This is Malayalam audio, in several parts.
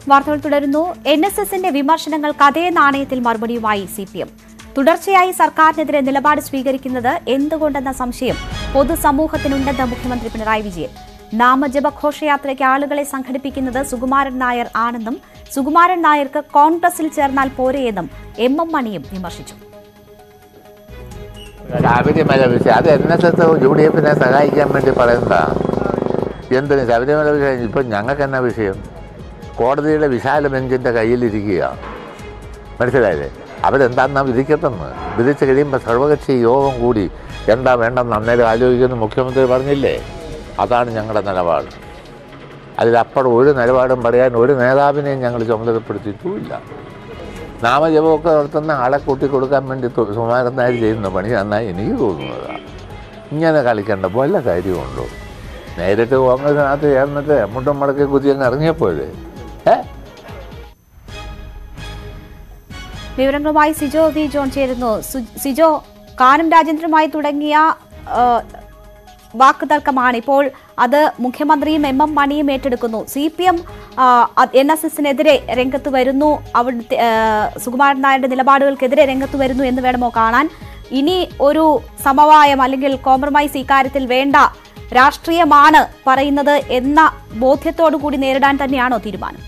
വാർത്തകൾ തുടരുന്നു എൻ എസ് എസിന്റെ വിമർശനങ്ങൾക്ക് അതേ നാണയത്തിൽ മറുപടിയുമായി സി പി എം തുടർച്ചയായി സർക്കാരിനെതിരെ നിലപാട് സ്വീകരിക്കുന്നത് എന്തുകൊണ്ടെന്ന സംശയം പൊതുസമൂഹത്തിനുണ്ടെന്ന് മുഖ്യമന്ത്രി പിണറായി വിജയൻ നാമജപ ഘോഷയാത്രയ്ക്ക് ആളുകളെ സംഘടിപ്പിക്കുന്നത് സുകുമാരൻ നായർ ആണെന്നും സുകുമാരൻ നായർക്ക് കോൺഗ്രസിൽ ചേർന്നാൽ പോരെയെന്നും എം എം മണിയും വിമർശിച്ചു ശബരിമല വിഷയം അത് എൻ എസ് എസ് യു ഡി എഫിനെ സഹായിക്കാൻ വേണ്ടി പറയുന്നതാ എന്തിന് ശബരിമല വിഷയം ഇപ്പം ഞങ്ങൾക്ക് എന്നാ വിഷയം കോടതിയുടെ വിശാല ബെഞ്ചിൻ്റെ കയ്യിലിരിക്കുക മനസ്സിലായില്ലേ അവരെന്താന്നാ വിധിക്കട്ടെന്ന് വിധിച്ച് കഴിയുമ്പോൾ സർവകക്ഷി യോഗം കൂടി എന്താ വേണ്ടെന്ന് അന്നേരം ആലോചിക്കുമെന്ന് മുഖ്യമന്ത്രി പറഞ്ഞില്ലേ അതാണ് ഞങ്ങളുടെ നിലപാട് അതിലപ്പുറം ഒരു നിലപാടും പറയാൻ ഒരു നേതാവിനെയും ഞങ്ങൾ ചുമതലപ്പെടുത്തിയിട്ടുമില്ല നാമജപമൊക്കെ നടത്തുന്ന ആളെ കൂട്ടി കൊടുക്കാൻ വേണ്ടി തു- സുകുമാരൻ നായർ ചെയ്യുന്ന പണി നന്നായി എനിക്ക് തോന്നുന്നതാണ് ഇങ്ങനെ കളിക്കേണ്ട വല്ല കാര്യമുണ്ടോ നേരിട്ട് കോൺഗ്രസിനകത്ത് ചേർന്നിട്ട് മുട്ടും മടക്കി കുത്തി അങ്ങ് ഇറങ്ങിയപ്പോഴേ ഏ വിവരങ്ങളുമായി സിജോ വി ജോൺ ചേരുന്നു സു- സിജോ കാനം രാജേന്ദ്രനുമായി തുടങ്ങിയ ആ, വാക്കുതർക്കമാണ് ഇപ്പോൾ അത് മുഖ്യമന്ത്രിയും എം എം മണിയും ഏറ്റെടുക്കുന്നു സി പി എം എൻ എസ് എസിനെതിരെ രംഗത്ത് വരുന്നു അവിടുത്തെ ആ, സുകുമാരൻ നായരുടെ നിലപാടുകൾക്കെതിരെ രംഗത്ത് വരുന്നു എന്ന് വേണമോ കാണാൻ ഇനി ഒരു സമവായം അല്ലെങ്കിൽ കോംപ്രമൈസ് ഇക്കാര്യത്തിൽ വേണ്ട രാഷ്ട്രീയമാണ് പറയുന്നത് എന്ന ബോധ്യത്തോടു കൂടി നേരിടാൻ തന്നെയാണോ തീരുമാനം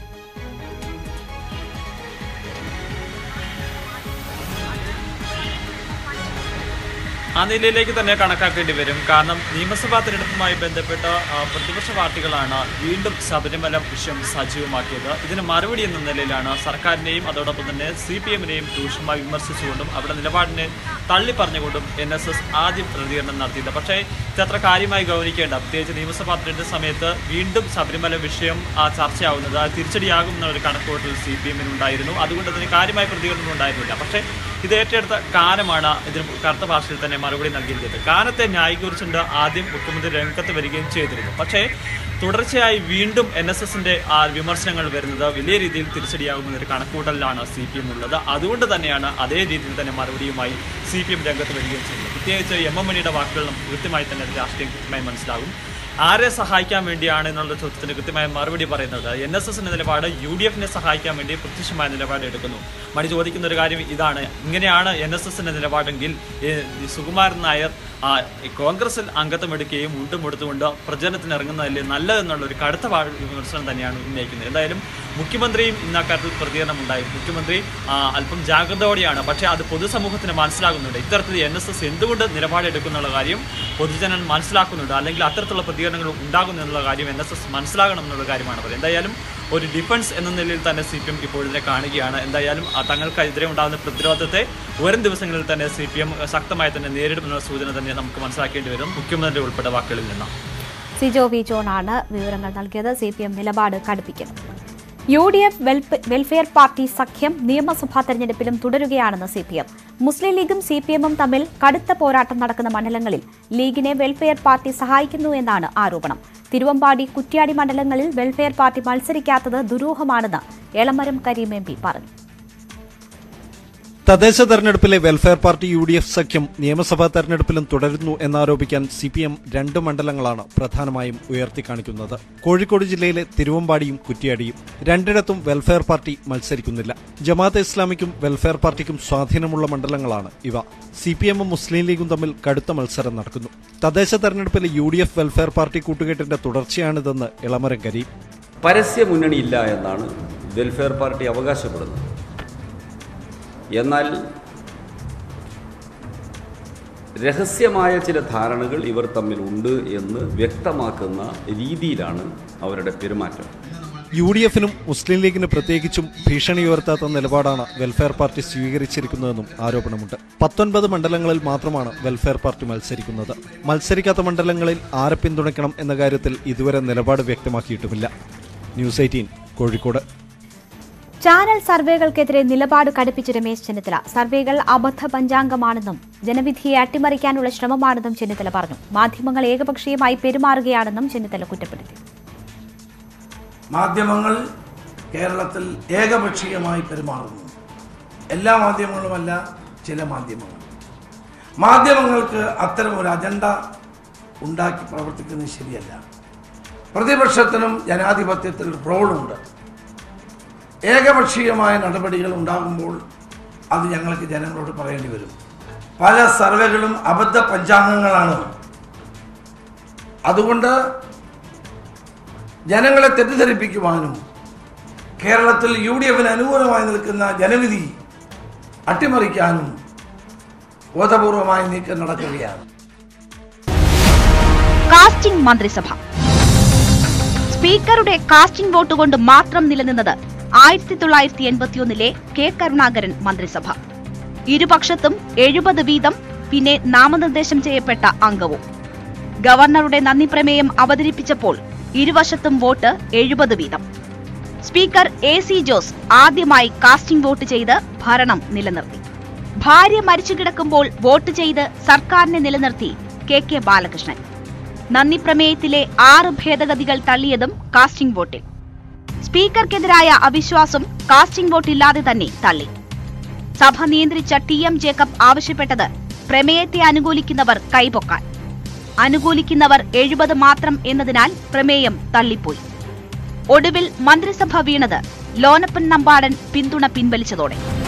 ആ നിലയിലേക്ക് തന്നെ കണക്കാക്കേണ്ടി വരും കാരണം നിയമസഭാ തെരഞ്ഞെടുപ്പുമായി ബന്ധപ്പെട്ട ആ, പ്രതിപക്ഷ പാർട്ടികളാണ് വീണ്ടും ശബരിമല വിഷയം സജീവമാക്കിയത് ഇതിന് മറുപടി എന്ന നിലയിലാണ് സർക്കാരിനെയും അതോടൊപ്പം തന്നെ സി പി എമ്മിനെയും രൂക്ഷമായി വിമർശിച്ചുകൊണ്ടും അവരുടെ നിലപാടിനെ തള്ളി പറഞ്ഞുകൊണ്ടും എൻ എസ് എസ് ആദ്യം പ്രതികരണം നടത്തിയത് പക്ഷേ ഇതത്ര കാര്യമായി ഗൗനിക്കേണ്ട പ്രത്യേകിച്ച് നിയമസഭാ തെരഞ്ഞെടുപ്പ് സമയത്ത് വീണ്ടും ശബരിമല വിഷയം ആ, ചർച്ചയാവുന്നത് അത് തിരിച്ചടിയാകും എന്നൊരു കണക്കുകൂട്ടൽ സി പി എമ്മിനുണ്ടായിരുന്നു അതുകൊണ്ട് അതിന് കാര്യമായ പ്രതികരണം ഉണ്ടായിരുന്നില്ല പക്ഷേ ഇത് ഏറ്റെടുത്ത കാനമാണ് ഇതിന് കറുത്ത ഭാഷയിൽ തന്നെ മറുപടി നൽകിയിരിക്കുന്നത് കാനത്തെ ന്യായീകരിച്ചുകൊണ്ട് ആദ്യം മുഖ്യമന്ത്രി രംഗത്ത് വരികയും ചെയ്തിരുന്നു പക്ഷേ തുടർച്ചയായി വീണ്ടും എൻ എസ് എസിന്റെ ആ വിമർശനങ്ങൾ വരുന്നത് വലിയ രീതിയിൽ തിരിച്ചടിയാകുമെന്നൊരു കണക്കൂട്ടലിലാണ് സി പി എം ഉള്ളത് അതുകൊണ്ട് തന്നെയാണ് അതേ രീതിയിൽ തന്നെ മറുപടിയുമായി സി പി എം രംഗത്ത് വരികയും ചെയ്യുന്നത് പ്രത്യേകിച്ച് എം എം മണിയുടെ വാക്കുകൾ നമുക്ക് കൃത്യമായി തന്നെ അത് രാഷ്ട്രീയം കൃത്യമായി മനസ്സിലാകും ആരെ സഹായിക്കാൻ വേണ്ടിയാണ് എന്നുള്ള ചോദ്യത്തിന് കൃത്യമായ മറുപടി പറയുന്നത് എൻ എസ് എസിന്റെ നിലപാട് യു ഡി എഫിനെ സഹായിക്കാൻ വേണ്ടി പ്രത്യക്ഷമായ നിലപാട് എടുക്കുന്നു മണി ചോദിക്കുന്ന ഒരു കാര്യം ഇതാണ് ഇങ്ങനെയാണ് എൻ എസ് എസിന്റെ നിലപാടെങ്കിൽ ഏ, ഈ സുകുമാരൻ നായർ ആ, ഈ കോൺഗ്രസിൽ അംഗത്വം എടുക്കുകയും മുണ്ടും എടുത്തുകൊണ്ട് പ്രചരണത്തിന് ഇറങ്ങുന്നതല്ലേ നല്ലതെന്നുള്ള ഒരു കടുത്ത വാ- വിമർശനം തന്നെയാണ് ഉന്നയിക്കുന്നത് എന്തായാലും മുഖ്യമന്ത്രിയും ഇന്ന് അക്കാര്യത്തിൽ പ്രതികരണം ഉണ്ടായി മുഖ്യമന്ത്രി ആ, അല്പം ജാഗ്രതയോടെയാണ് പക്ഷേ അത് പൊതുസമൂഹത്തിന് മനസ്സിലാകുന്നുണ്ട് ഇത്തരത്തിൽ എൻ എസ് എസ് എന്തുകൊണ്ട് നിലപാടെടുക്കുന്നുള്ള കാര്യം പൊതുജനൻ മനസ്സിലാക്കുന്നുണ്ട് അല്ലെങ്കിൽ അത്തരത്തിലുള്ള പ്രതികരണങ്ങൾ ഉണ്ടാകുന്നു എന്നുള്ള കാര്യം എൻ എസ് എസ് മനസ്സിലാകണം എന്നുള്ള കാര്യമാണ് പറയുന്നത് എന്തായാലും ഒരു ഡിഫൻസ് എന്ന നിലയിൽ തന്നെ സി പി എം ഇപ്പോൾ ഇതിനെ കാണുകയാണ് എന്തായാലും ആ തങ്ങൾക്കെതിരെ ഉണ്ടാകുന്ന പ്രതിരോധത്തെ വരും ദിവസങ്ങളിൽ തന്നെ സി പി എം ശക്തമായി തന്നെ നേരിടുമെന്നുള്ള സൂചന തന്നെ നമുക്ക് മനസ്സിലാക്കേണ്ടി വരും മുഖ്യമന്ത്രി ഉൾപ്പെടെ വാക്കുകളിൽ നിന്ന് സിജോ വി ജോണാണ് വിവരങ്ങൾ നൽകിയത് സി പി എം നിലപാട് കടുപ്പിക്കുന്നു U D F Welfare Party സഖ്യം നിയമസഭാ തെരഞ്ഞെടുപ്പിലും തുടരുകയാണെന്ന് സി പി എം മുസ്ലിം ലീഗും സി പി എമ്മും തമ്മിൽ കടുത്ത പോരാട്ടം നടക്കുന്ന മണ്ഡലങ്ങളിൽ ലീഗിനെ വെൽഫെയർ പാർട്ടി സഹായിക്കുന്നു എന്നാണ് ആരോപണം തിരുവമ്പാടി കുറ്റ്യാടി മണ്ഡലങ്ങളിൽ വെൽഫെയർ പാർട്ടി മത്സരിക്കാത്തത് ദുരൂഹമാണെന്ന് എളമരം കരീം എം പി പറഞ്ഞു തദ്ദേശ തെരഞ്ഞെടുപ്പിലെ Welfare Party U D F സഖ്യം നിയമസഭാ തെരഞ്ഞെടുപ്പിലും തുടരുന്നു എന്നാരോപിക്കാൻ സി പി എം രണ്ട് മണ്ഡലങ്ങളാണ് പ്രധാനമായും ഉയർത്തിക്കാണിക്കുന്നത് കോഴിക്കോട് ജില്ലയിലെ തിരുവമ്പാടിയും കുറ്റ്യാടിയും രണ്ടിടത്തും വെൽഫെയർ പാർട്ടി മത്സരിക്കുന്നില്ല ജമാഅത്ത് ഇസ്ലാമിക്കും വെൽഫെയർ പാർട്ടിക്കും സ്വാധീനമുള്ള മണ്ഡലങ്ങളാണ് ഇവ സി പി എമ്മും മുസ്ലിം ലീഗും തമ്മിൽ കടുത്ത മത്സരം നടക്കുന്നു തദ്ദേശ തെരഞ്ഞെടുപ്പിലെ U D F Welfare Party കൂട്ടുകെട്ടിന്റെ തുടർച്ചയാണിതെന്ന് ഇളമരം കരീം പരസ്യ മുന്നണിയില്ല എന്നാണ് വെൽഫെയർ പാർട്ടി അവകാശപ്പെടുന്നത് എന്നാൽ രഹസ്യമായ ചില ധാരണകൾ ഇവർ തമ്മിലുണ്ട് എന്ന് വ്യക്തമാക്കുന്ന രീതിയിലാണ് അവരുടെ പെരുമാറ്റം യു ഡി എഫിനും മുസ്ലിം ലീഗിന് പ്രത്യേകിച്ചും ഭീഷണി ഉയർത്താത്ത നിലപാടാണ് വെൽഫെയർ പാർട്ടി സ്വീകരിച്ചിരിക്കുന്നതെന്നും ആരോപണമുണ്ട് പത്തൊൻപത് മണ്ഡലങ്ങളിൽ മാത്രമാണ് വെൽഫെയർ പാർട്ടി മത്സരിക്കുന്നത് മത്സരിക്കാത്ത മണ്ഡലങ്ങളിൽ ആരെ പിന്തുണയ്ക്കണം എന്ന കാര്യത്തിൽ ഇതുവരെ നിലപാട് വ്യക്തമാക്കിയിട്ടുമില്ല ന്യൂസ് എയ്റ്റീൻ കോഴിക്കോട് ചാനൽ സർവേകൾക്കെതിരെ നിലപാട് കടുപ്പിച്ച് രമേശ് ചെന്നിത്തല സർവേകൾ അബദ്ധ പഞ്ചാംഗമാണെന്നും ജനവിധിയെ അട്ടിമറിക്കാനുള്ള ശ്രമമാണെന്നും ചെന്നിത്തല പറഞ്ഞു മാധ്യമങ്ങൾ ഏകപക്ഷീയമായി പെരുമാറുകയാണെന്നും ചെന്നിത്തല കുറ്റപ്പെടുത്തി മാധ്യമങ്ങൾ കേരളത്തിൽ ഏകപക്ഷീയമായി പെരുമാറുന്നു എല്ലാ മാധ്യമങ്ങളുമല്ല ചില മാധ്യമങ്ങൾ മാധ്യമങ്ങൾക്ക് അത്തരം ഒരു അജണ്ട ഉണ്ടാക്കി പ്രവർത്തിക്കുന്നത് ശരിയല്ല പ്രതിപക്ഷത്തിനും ജനാധിപത്യത്തിൽ റോളുണ്ട് ഏകപക്ഷീയമായ നടപടികൾ ഉണ്ടാകുമ്പോൾ അത് ഞങ്ങൾക്ക് ജനങ്ങളോട് പറയേണ്ടി വരും പല സർവേകളും അബദ്ധ പഞ്ചാംഗങ്ങളാണ് അതുകൊണ്ട് ജനങ്ങളെ തെറ്റിദ്ധരിപ്പിക്കുവാനും കേരളത്തിൽ യു ഡി എഫിന് അനുകൂലമായി നിൽക്കുന്ന ജനവിധി അട്ടിമറിക്കാനും ബോധപൂർവമായ നീക്കം നടക്കുകയാണ് കാസ്റ്റിംഗ് മന്ത്രിസഭ സ്പീക്കറുടെ കാസ്റ്റിംഗ് വോട്ട് കൊണ്ട് മാത്രം നിലനിന്നത് ആയിരത്തി തൊള്ളായിരത്തി എൺപത്തിയൊന്നിലെ കെ കരുണാകരൻ മന്ത്രിസഭ ഇരുപക്ഷത്തും എഴുപത് വീതം പിന്നെ നാമനിർദ്ദേശം ചെയ്യപ്പെട്ട അംഗവും ഗവർണറുടെ നന്ദി പ്രമേയം അവതരിപ്പിച്ചപ്പോൾ ഇരുവശത്തും വോട്ട് എഴുപത് വീതം സ്പീക്കർ എ സി ജോസ് ആദ്യമായി കാസ്റ്റിംഗ് വോട്ട് ചെയ്ത് ഭരണം നിലനിർത്തി ഭാര്യ മരിച്ചു കിടക്കുമ്പോൾ വോട്ട് ചെയ്ത് സർക്കാരിനെ നിലനിർത്തി കെ കെ ബാലകൃഷ്ണൻ നന്ദി പ്രമേയത്തിലെ ആറ് ഭേദഗതികൾ തള്ളിയതും കാസ്റ്റിംഗ് വോട്ടിൽ സ്പീക്കർക്കെതിരായ അവിശ്വാസം കാസ്റ്റിംഗ് വോട്ടില്ലാതെ തന്നെ തള്ളി സഭ നിയന്ത്രിച്ച ടി എം ജേക്കബ് ആവശ്യപ്പെട്ടത് പ്രമേയത്തെ അനുകൂലിക്കുന്നവർ കൈപൊക്കാൻ അനുകൂലിക്കുന്നവർ എഴുപത് മാത്രം എന്നതിനാൽ പ്രമേയം തള്ളിപ്പോയി ഒടുവിൽ മന്ത്രിസഭ വീണത് ലോനപ്പൻ നമ്പാടൻ പിന്തുണ പിൻവലിച്ചതോടെ